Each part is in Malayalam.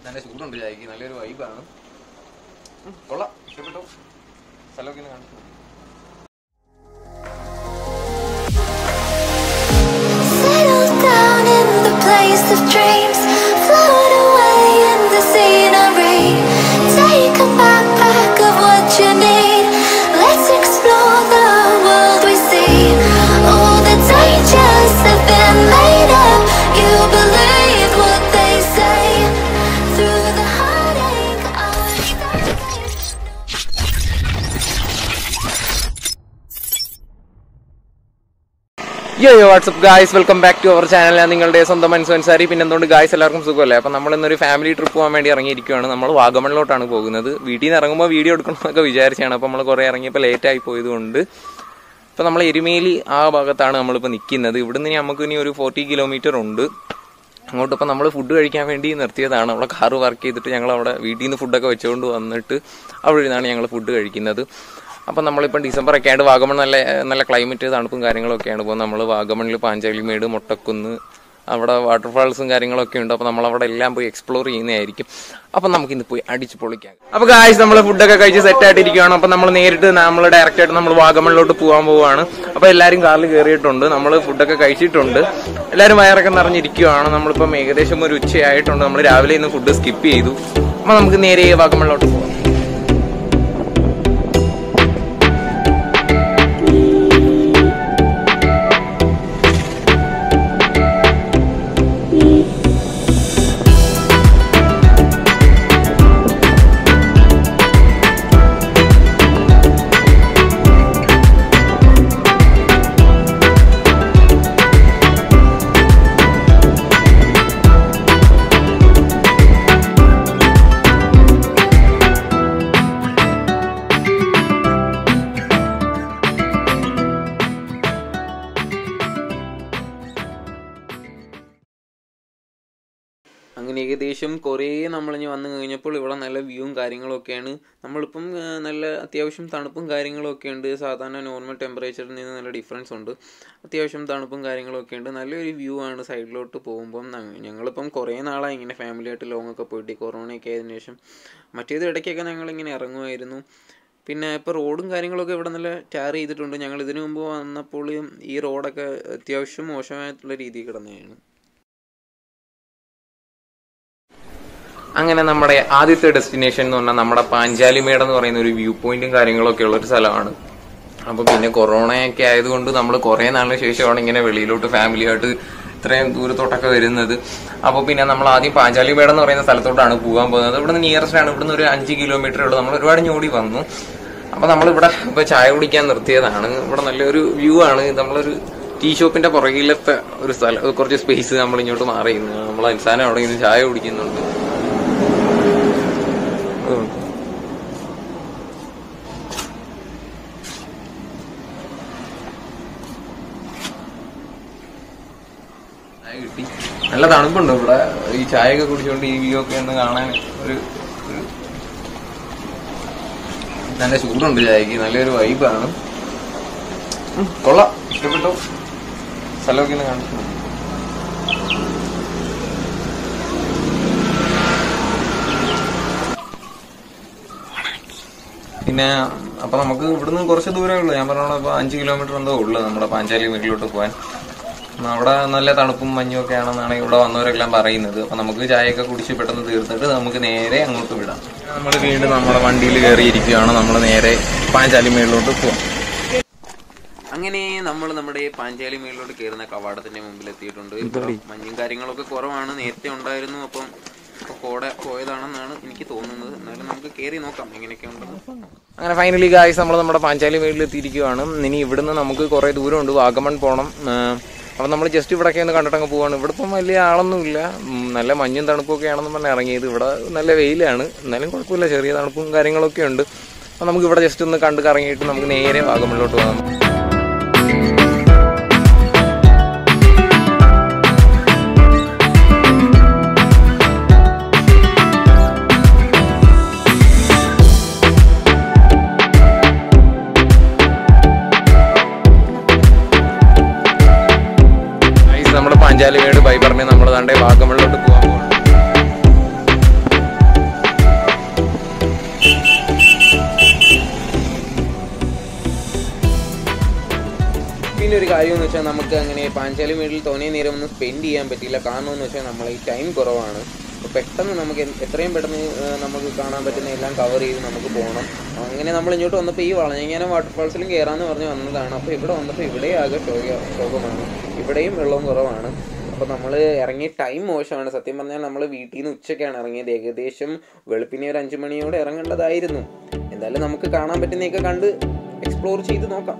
നല്ല ചൂടുണ്ട് ചായക്ക് നല്ലൊരു വൈബാണ് കൊള്ളാം ഇഷ്ടപ്പെട്ടു സ്ഥലമൊക്കെ ഒന്ന് കാണിച്ചു Settle down in the place of dreams. Float away in the scenery. Take a backpack of what you need. Let's explore the world we see. All the dangers have been made up. You believe what they say. Through the heartache, our yo yo what's up guys welcome back to our channel ഞാൻ നിങ്ങളുടെ സ്വന്തം മനസ്സനുസാരി പിന്നെ എന്തുകൊണ്ട് ഗായ്സ് എല്ലാവർക്കും സുഖമല്ലേ അപ്പം നമ്മൾ ഇന്നൊരു ഫാമിലി ട്രിപ്പ് പോകാൻ വേണ്ടി ഇറങ്ങിയിരിക്കുകയാണ് നമ്മൾ വാഗമണിലോട്ടാണ് പോകുന്നത് വീട്ടിൽ നിന്ന് ഇറങ്ങുമ്പോൾ വീഡിയോ എടുക്കണമെന്നൊക്കെ വിചാരിച്ചാണ് അപ്പം നമ്മൾ കുറേ ഇറങ്ങിയപ്പോൾ ലേറ്റ് ആയി പോയതുകൊണ്ട് ഇപ്പം നമ്മൾ എരുമേലി ആ ഭാഗത്താണ് നമ്മളിപ്പോൾ നിൽക്കുന്നത് ഇവിടുന്ന് ഇനി നമുക്ക് ഇനി ഒരു ഫോർട്ടി കിലോമീറ്റർ ഉണ്ട് അങ്ങോട്ട് ഇപ്പം നമ്മൾ ഫുഡ് കഴിക്കാൻ വേണ്ടി നിർത്തിയതാണ് അവിടെ കാറ് വർക്ക് ചെയ്തിട്ട് ഞങ്ങൾ അവിടെ വീട്ടിൽ നിന്ന് ഫുഡൊക്കെ വെച്ചുകൊണ്ട് വന്നിട്ട് അവിടെ ഇരുന്നാണ് ഞങ്ങൾ ഫുഡ് കഴിക്കുന്നത് അപ്പം നമ്മളിപ്പം ഡിസംബർ ഒക്കെ ആയിട്ട് വാഗമൺ നല്ല നല്ല ക്ലൈമറ്റ് തണുപ്പും കാര്യങ്ങളൊക്കെയാണ് ഇപ്പോൾ നമ്മൾ വാഗമണിൽ പാഞ്ചാലിമേട് മൊട്ടക്കുന്ന് അവിടെ വാട്ടർഫാൾസും കാര്യങ്ങളൊക്കെ ഉണ്ട് അപ്പോൾ നമ്മൾ അവിടെ എല്ലാം പോയി എക്സ്പ്ലോർ ചെയ്യുന്നതായിരിക്കും അപ്പം നമുക്ക് ഇന്ന് പോയി അടിച്ച് പൊളിക്കാം അപ്പോൾ കാശ് നമ്മൾ ഫുഡൊക്കെ കഴിച്ച് സെറ്റ് ആയിട്ടിരിക്കുകയാണ് അപ്പം നമ്മൾ നേരിട്ട് നമ്മൾ ഡയറക്റ്റ് ആയിട്ട് നമ്മൾ വാഗമണിലോട്ട് പോകാൻ പോവുകയാണ് അപ്പോൾ എല്ലാവരും കാറിൽ കയറിയിട്ടുണ്ട് നമ്മൾ ഫുഡൊക്കെ കഴിച്ചിട്ടുണ്ട് എല്ലാവരും വയറൊക്കെ നിറഞ്ഞിരിക്കുകയാണ് നമ്മളിപ്പം ഏകദേശം ഒരു ഉച്ചയായിട്ടുണ്ട് നമ്മൾ രാവിലെ ഇന്ന് ഫുഡ് സ്കിപ്പ് ചെയ്തു അപ്പോൾ നമുക്ക് നേരെ വാഗമണിലോട്ട് പോകാം അങ്ങനെ ഏകദേശം കുറേ നമ്മളിഞ്ഞ് വന്നു കഴിഞ്ഞപ്പോൾ ഇവിടെ നല്ല വ്യൂവും കാര്യങ്ങളൊക്കെയാണ് നമ്മളിപ്പം ആ, നല്ല അത്യാവശ്യം തണുപ്പും കാര്യങ്ങളൊക്കെ ഉണ്ട് സാധാരണ നോർമൽ ടെമ്പറേച്ചറിൽ നിന്ന് നല്ല ഡിഫറൻസ് ഉണ്ട് അത്യാവശ്യം തണുപ്പും കാര്യങ്ങളൊക്കെ ഉണ്ട് നല്ലൊരു വ്യൂ ആണ് സൈഡിലോട്ട് പോകുമ്പം ന- ഞങ്ങളിപ്പം കുറേ നാളായി ഇങ്ങനെ ഫാമിലി ആയിട്ട് ലോങ് ഒക്കെ പോയിട്ട് ഈ കൊറോണയൊക്കെ ആയതിനു ശേഷം മറ്റേത് ഇടയ്ക്കൊക്കെ ഞങ്ങളിങ്ങനെ ഇറങ്ങുമായിരുന്നു പിന്നെ ഇപ്പോൾ റോഡും കാര്യങ്ങളൊക്കെ ഇവിടെ നല്ല ടാർ ചെയ്തിട്ടുണ്ട് ഞങ്ങൾ ഇതിനു മുമ്പ് വന്നപ്പോൾ ഈ റോഡൊക്കെ അത്യാവശ്യം മോശമായിട്ടുള്ള രീതിയിൽ കിടന്നതാണ് അങ്ങനെ നമ്മുടെ ആദ്യത്തെ ഡെസ്റ്റിനേഷൻ എന്ന് പറഞ്ഞാൽ നമ്മുടെ പാഞ്ചാലിമേട് എന്ന് പറയുന്ന ഒരു വ്യൂ പോയിന്റും കാര്യങ്ങളൊക്കെ ഉള്ള ഒരു സ്ഥലമാണ് അപ്പൊ പിന്നെ കൊറോണയൊക്കെ ആയതുകൊണ്ട് നമ്മൾ കുറെ നാളിന് ശേഷമാണ് ഇങ്ങനെ വെളിയിലോട്ട് ഫാമിലി ആയിട്ട് ഇത്രയും ദൂരത്തോട്ടൊക്കെ വരുന്നത് അപ്പൊ പിന്നെ നമ്മൾ ആദ്യം പാഞ്ചാലിമേട് എന്ന് പറയുന്ന സ്ഥലത്തോട്ടാണ് പോകാൻ പോകുന്നത് ഇവിടുന്ന് നിയറസ്റ്റ് ആണ് ഇവിടുന്ന് ഒരു അഞ്ച് കിലോമീറ്റർ ഉള്ളൂ നമ്മൾ ഒരുപാട് ഞോടി വന്നു അപ്പൊ നമ്മളിവിടെ ഇപ്പൊ ചായ കുടിക്കാൻ നിർത്തിയതാണ് ഇവിടെ നല്ലൊരു വ്യൂ ആണ് നമ്മളൊരു ടീ ഷോപ്പിന്റെ പുറകിലത്തെ ഒരു സ്ഥലം കുറച്ച് സ്പേസ് നമ്മൾ ഇങ്ങോട്ട് മാറിയിരുന്നു നമ്മൾ അവസാനം അവിടെ ഇന്ന് ചായ കുടിക്കുന്നുണ്ട് ഉം. ചായ കിട്ടി നല്ല തണുപ്പുണ്ട് ഇവിടെ ഈ ചായയൊക്കെ കുടിച്ചുകൊണ്ട് ഈ വ്യൂ ഒക്കെ ഒന്ന് കാണാൻ ഒരു ഒരു- നല്ല ചൂടുണ്ട് ചായക്ക് നല്ലൊരു വൈബാണ് ഉം, കൊള്ളാം ഇഷ്ടപ്പെട്ടു സ്ഥലമൊക്കെ ഒന്ന് കാണിച്ചു പിന്നെ അപ്പൊ നമുക്ക് ഇവിടുന്ന് കുറച്ച് ദൂരമേ ഉള്ളൂ ഞാൻ പറഞ്ഞോളൂ ഇപ്പൊ അഞ്ച് കിലോമീറ്റർ എന്തോ ഉള്ളു നമ്മുടെ പാഞ്ചാലി വീട്ടിലോട്ട് പോകാൻ ഉം, അവിടെ നല്ല തണുപ്പും മഞ്ഞും ഒക്കെ ആണെന്നാണ് ഇവിടെ വന്നവരെല്ലാം പറയുന്നത് അപ്പൊ നമുക്ക് ചായയൊക്കെ കുടിച്ച് പെട്ടെന്ന് തീർത്തിട്ട് നമുക്ക് നേരെ അങ്ങോട്ട് വിടാം നമ്മൾ വീണ്ടും നമ്മുടെ വണ്ടിയിൽ കയറിയിരിക്കുകയാണ് നമ്മൾ നേരെ പാഞ്ചാലി മേളിലോട്ട് പോവാം അങ്ങനെ നമ്മൾ നമ്മുടെ പാഞ്ചാലി മേളിലോട്ട് കയറുന്ന കവാടത്തിന്റെ മുമ്പിൽ എത്തിയിട്ടുണ്ട് ഇവിടെ മഞ്ഞും കാര്യങ്ങളൊക്കെ കുറവാണ് നേരത്തെ ഉണ്ടായിരുന്നു അപ്പം ഇപ്പൊ കോട പോയതാണെന്നാണ് എനിക്ക് തോന്നുന്നത് എന്നാലും നമുക്ക് കയറി നോക്കാം എങ്ങനെയൊക്കെ ഉണ്ടെന്ന് അങ്ങനെ ഫൈനലി ഗായ്സ് നമ്മൾ നമ്മുടെ പാഞ്ചാലി മേളിൽ എത്തിയിരിക്കുകയാണ് ഇനി ഇവിടുന്ന് നമുക്ക് കുറെ ദൂരമുണ്ട് വാഗമൺ പോകണം അപ്പം നമ്മൾ ജസ്റ്റ് ഇവിടെയൊക്കെ ഒന്ന് കണ്ടിട്ടങ്ങ് പോവാണ് ഇവിടെ ഇപ്പം വലിയ ആളൊന്നുമില്ല ഉം, നല്ല മഞ്ഞും തണുപ്പും ഒക്കെ ആണെന്ന് പറഞ്ഞ് ഇറങ്ങിയത് ഇവിടെ നല്ല വെയിലാണ് എന്നാലും കുഴപ്പമില്ല ചെറിയ തണുപ്പും കാര്യങ്ങളൊക്കെ ഉണ്ട് അപ്പം നമുക്ക് ഇവിടെ ജസ്റ്റ് ഒന്ന് കണ്ട് കറങ്ങിയിട്ട് നമുക്ക് നേരെ വാഗമണിലോട്ട് പോകാം Guys, നമ്മുടെ പാഞ്ചാലിമേട് ബൈ പറഞ്ഞ് നമ്മൾ താണ്ടെ വാഗമണിലോട്ട് പോകാൻ പോവാണ് വെച്ചാൽ നമുക്ക് അങ്ങനെ പാഞ്ചാലി വീട്ടിൽ തോന്നിയ നേരം ഒന്നും സ്പെൻഡ് ചെയ്യാൻ പറ്റില്ല കാരണം എന്ന് വെച്ചാൽ നമ്മളെ ഈ ടൈം കുറവാണ് അപ്പോൾ പെട്ടെന്ന് നമുക്ക് എ- എത്രയും പെട്ടെന്ന് ആ, നമുക്ക് കാണാൻ പറ്റുന്ന എല്ലാം കവർ ചെയ്ത് നമുക്ക് പോകണം അങ്ങനെ നമ്മൾ ഇങ്ങോട്ട് വന്നപ്പോൾ ഈ വളഞ്ഞങ്ങനെ വാട്ടർഫാൾസിലും കയറാമെന്ന് പറഞ്ഞ് വന്നതാണ് അപ്പോൾ ഇവിടെ വന്നപ്പോൾ ഇവിടെ ആകെ ശോക ശോകമാണ് ഇവിടെയും വെള്ളവും കുറവാണ് അപ്പോൾ നമ്മൾ ഇറങ്ങിയ ടൈം മോശമാണ് സത്യം പറഞ്ഞാൽ നമ്മൾ വീട്ടിൽ നിന്ന് ഉച്ചയ്ക്കാണ് ഇറങ്ങിയത് ഏകദേശം വെളുപ്പിനെ ഒരു അഞ്ച് മണിയോടെ ഇറങ്ങേണ്ടതായിരുന്നു എന്തായാലും നമുക്ക് കാണാൻ പറ്റുന്നതൊക്കെ കണ്ട് എക്സ്പ്ലോർ ചെയ്ത് നോക്കാം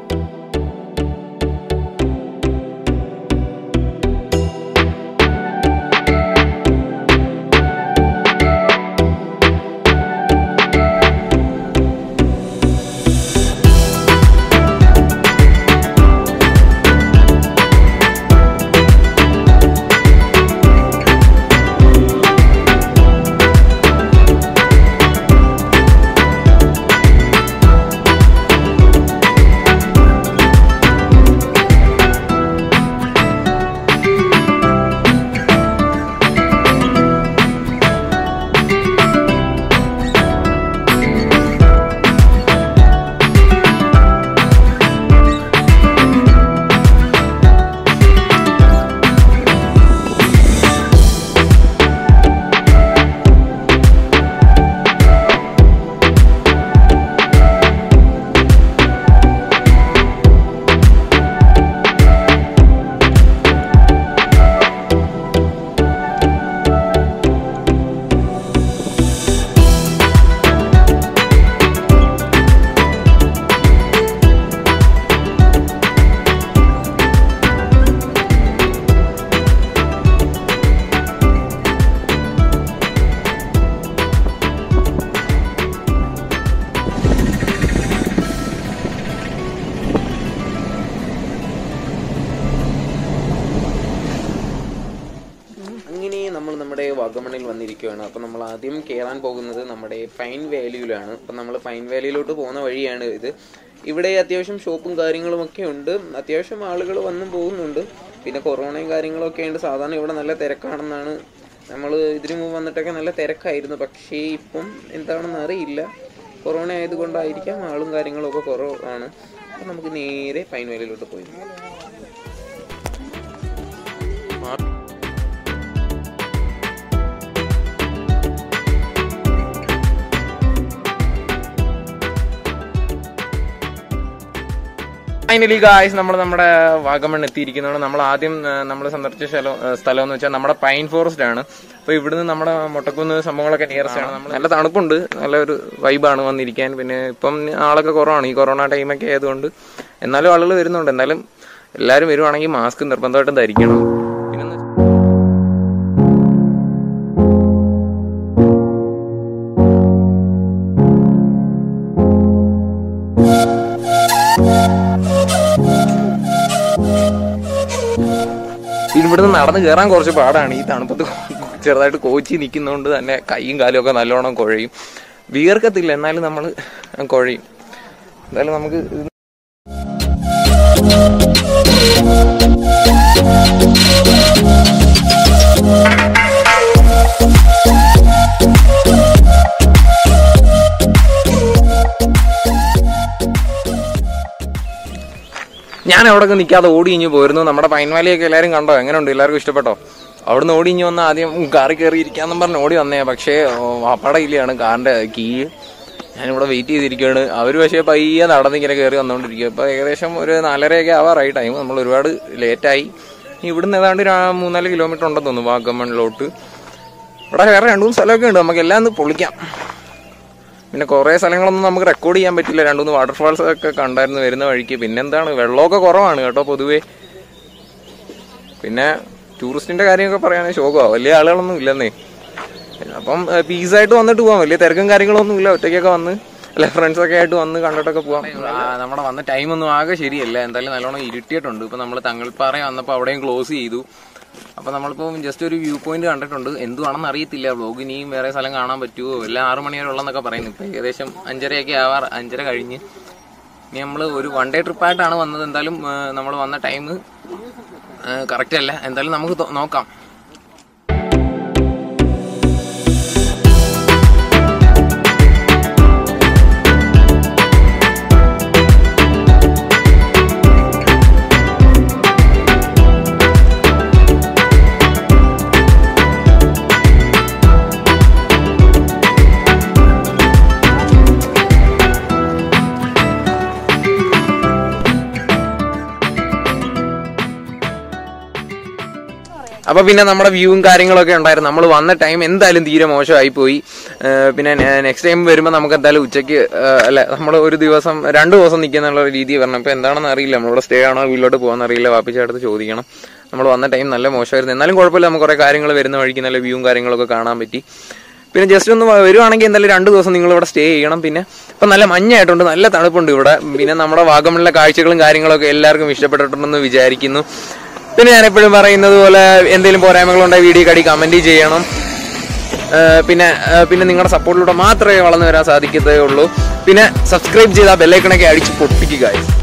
അങ്ങനെ നമ്മൾ നമ്മുടെ വാഗമണിൽ വന്നിരിക്കുകയാണ് അപ്പോൾ നമ്മൾ ആദ്യം കയറാൻ പോകുന്നത് നമ്മുടെ പൈൻ വാലിയിലാണ് അപ്പം നമ്മൾ പൈൻ വാലിയിലോട്ട് പോകുന്ന വഴിയാണ് ഇത് ഇവിടെ അത്യാവശ്യം ഷോപ്പും കാര്യങ്ങളും ഒക്കെ ഉണ്ട് അത്യാവശ്യം ആളുകൾ വന്നും പോകുന്നുണ്ട് പിന്നെ കൊറോണയും കാര്യങ്ങളൊക്കെ ഉണ്ട് സാധാരണ ഇവിടെ നല്ല തിരക്കാണെന്നാണ് നമ്മൾ ഇതിനു മുമ്പ് വന്നിട്ടൊക്കെ നല്ല തിരക്കായിരുന്നു പക്ഷേ ഇപ്പം എന്താണെന്ന് അറിയില്ല കൊറോണ ആയതുകൊണ്ടായിരിക്കാം ആളും കാര്യങ്ങളൊക്കെ കുറവാണ് അപ്പം നമുക്ക് നേരെ പൈൻ വാലിയിലോട്ട് പോയി ഫൈനലി ഗായ്സ് നമ്മൾ നമ്മുടെ വാഗമൺ എത്തിയിരിക്കുന്നതാണ് നമ്മൾ ആദ്യം നമ്മൾ സന്ദർശിച്ച സ്ഥലം ഏഹ് സ്ഥലം എന്ന് വെച്ചാൽ നമ്മുടെ പൈൻ ഫോറസ്റ്റ് ആണ് അപ്പൊ ഇവിടുന്ന് നമ്മുടെ മുട്ടക്കുന്ന് സംഭവങ്ങളൊക്കെ നിയറസ്റ്റ് ആണ് നമ്മൾ നല്ല തണുപ്പുണ്ട് നല്ല ഒരു വൈബാണ് വന്നിരിക്കാൻ പിന്നെ ഇപ്പം ആളൊക്കെ കുറവാണ് ഈ കൊറോണ ടൈമൊക്കെ ആയതുകൊണ്ട് എന്നാലും ആളുകൾ വരുന്നുണ്ട് എന്നാലും എല്ലാവരും വരുവാണെങ്കിൽ മാസ്ക് നിർബന്ധമായിട്ടും ധരിക്കണം പിന്നെ ഇവിടുന്ന് നടന്ന് കയറാൻ കുറച്ച് പാടാണ് ഈ തണുപ്പത്ത് ചെറുതായിട്ട് കോച്ചി നിൽക്കുന്നതുകൊണ്ട് തന്നെ കൈയും കാലും ഒക്കെ നല്ലോണം കുഴയും വിയർക്കത്തില്ല എന്നാലും നമ്മൾ കുഴയും എന്തായാലും നമുക്ക് ഇത് ഞാൻ അവിടെ നിൽക്കാതെ ഓടി ഇഞ്ഞ് പോയിരുന്നു നമ്മുടെ പൈൻവാലിയൊക്കെ എല്ലാവരും കണ്ടോ എങ്ങനെയുണ്ട് എല്ലാവർക്കും ഇഷ്ടപ്പെട്ടോ അവിടുന്ന് ഓടി ഇഞ്ഞ് വന്ന് ആദ്യം കാറി കയറി ഇരിക്കാന്നും പറഞ്ഞ് ഓടി വന്നേ പക്ഷേ വാപ്പാടെ ഇല്ലയാണ് കാറിന്റെ കീ ഞാനിവിടെ വെയിറ്റ് ചെയ്തിരിക്കുകയാണ് അവർ പക്ഷേ പയ്യെ നടന്നിങ്ങനെ കയറി വന്നുകൊണ്ടിരിക്കുക ഇപ്പോൾ ഏകദേശം ഒരു നാലരയൊക്കെ ആവാറായി ടൈം നമ്മൾ ഒരുപാട് ലേറ്റായി ഇവിടുന്ന് ഏതാണ്ട് ഒരു ആ മൂന്നാല് കിലോമീറ്റർ ഉണ്ടെന്ന് തോന്നുന്നു വാഗമണിലോട്ട് ഇവിടെ വേറെ രണ്ടു മൂന്ന് സ്ഥലമൊക്കെ ഉണ്ട് നമുക്ക് എല്ലാം ഒന്ന് പൊളിക്കാം പിന്നെ കുറേ സ്ഥലങ്ങളൊന്നും നമുക്ക് റെക്കോർഡ് ചെയ്യാൻ പറ്റില്ല രണ്ടു മൂന്ന് വാട്ടർഫാൾസ് ഒക്കെ കണ്ടായിരുന്നു വരുന്ന വഴിക്ക് പിന്നെന്താണ് വെള്ളമൊക്കെ കുറവാണ് കേട്ടോ പൊതുവേ പിന്നെ ടൂറിസ്റ്റിന്റെ കാര്യമൊക്കെ പറയുകയാണെങ്കിൽ ശോകമാണ് വലിയ ആളുകളൊന്നും ഇല്ലെന്നേ അപ്പം പീസായിട്ട് വന്നിട്ട് പോവാം വലിയ തിരക്കും കാര്യങ്ങളൊന്നും ഇല്ല ഒറ്റയ്ക്കൊക്കെ വന്ന് അല്ല ഫ്രണ്ട്സൊക്കെ ആയിട്ട് വന്ന് കണ്ടിട്ടൊക്കെ പോവാം നമ്മുടെ വന്ന ടൈമൊന്നും ആകെ ശരിയല്ല എന്തായാലും നല്ലോണം ഇരുട്ടിയിട്ടുണ്ട് ഇപ്പൊ നമ്മൾ തങ്ങൾപ്പാറ വന്നപ്പോൾ അവിടെയും ക്ലോസ് ചെയ്തു അപ്പൊ നമ്മളിപ്പോൾ ജസ്റ്റ് ഒരു വ്യൂ പോയിന്റ് കണ്ടിട്ടുണ്ട് എന്തുവാണെന്ന് അറിയത്തില്ല വ്ലോഗ് ഇനിയും വേറെ സ്ഥലം കാണാൻ പറ്റുമോ എല്ലാം ആറ് മണി വരെ ഉള്ളെന്നൊക്കെ പറയുന്നു ഇപ്പൊ ഏകദേശം അഞ്ചരയൊക്കെ ആവാർ അഞ്ചര കഴിഞ്ഞ് ഇനി നമ്മൾ ഒരു വൺ ഡേ ട്രിപ്പായിട്ടാണ് വന്നത് എന്തായാലും നമ്മൾ വന്ന ടൈം കറക്റ്റ് അല്ല എന്തായാലും നമുക്ക് തോ- നോക്കാം അപ്പോൾ പിന്നെ നമ്മുടെ വ്യൂവും കാര്യങ്ങളൊക്കെ ഉണ്ടായിരുന്നു നമ്മൾ വന്ന ടൈം എന്തായാലും തീരെ മോശമായി പോയി ഏഹ് പിന്നെ നെക്സ്റ്റ് ടൈം വരുമ്പോൾ നമുക്ക് എന്തായാലും ഉച്ചയ്ക്ക് ഏഹ് അല്ല നമ്മൾ ഒരു ദിവസം രണ്ട് ദിവസം നിൽക്കുന്നുള്ള രീതി വരണം ഇപ്പോൾ എന്താണെന്ന് അറിയില്ല നമ്മളിവിടെ സ്റ്റേ ആണോ വീട്ടിലോട്ട് പോകാൻ അറിയില്ല വാപ്പിച്ചടുത്ത് ചോദിക്കണം നമ്മൾ വന്ന ടൈം നല്ല മോശമായിരുന്നു എന്നാലും കുഴപ്പമില്ല നമുക്ക് കുറേ കാര്യങ്ങൾ വരുന്ന വഴിക്ക് നല്ല വ്യൂവും കാര്യങ്ങളൊക്കെ കാണാൻ പറ്റി പിന്നെ ജസ്റ്റ് ഒന്ന് വരുവാണെങ്കിൽ എന്തായാലും രണ്ട് ദിവസം നിങ്ങൾ ഇവിടെ സ്റ്റേ ചെയ്യണം പിന്നെ ഇപ്പം നല്ല മഞ്ഞായിട്ടുണ്ട് നല്ല തണുപ്പുണ്ട് ഇവിടെ പിന്നെ നമ്മുടെ വാഗമണിലെ കാഴ്ചകളും കാര്യങ്ങളൊക്കെ എല്ലാവർക്കും ഇഷ്ടപ്പെട്ടിട്ടുണ്ടെന്ന് വിചാരിക്കുന്നു പിന്നെ ഞാൻ എപ്പോഴും പറയുന്നത് പോലെ എന്തെങ്കിലും പോരായ്മകളുണ്ടെങ്കിൽ വീഡിയോ കടി കമൻറ്റ് ചെയ്യണം ഏഹ് പിന്നെ ഏഹ് പിന്നെ നിങ്ങളുടെ സപ്പോർട്ടിലൂടെ മാത്രമേ വളർന്നു വരാൻ സാധിക്കത്തേ ഉള്ളൂ പിന്നെ സബ്സ്ക്രൈബ് ചെയ്താൽ ബെല്ലൈക്കണൊക്കെ അടിച്ച് പൊട്ടിക്കുക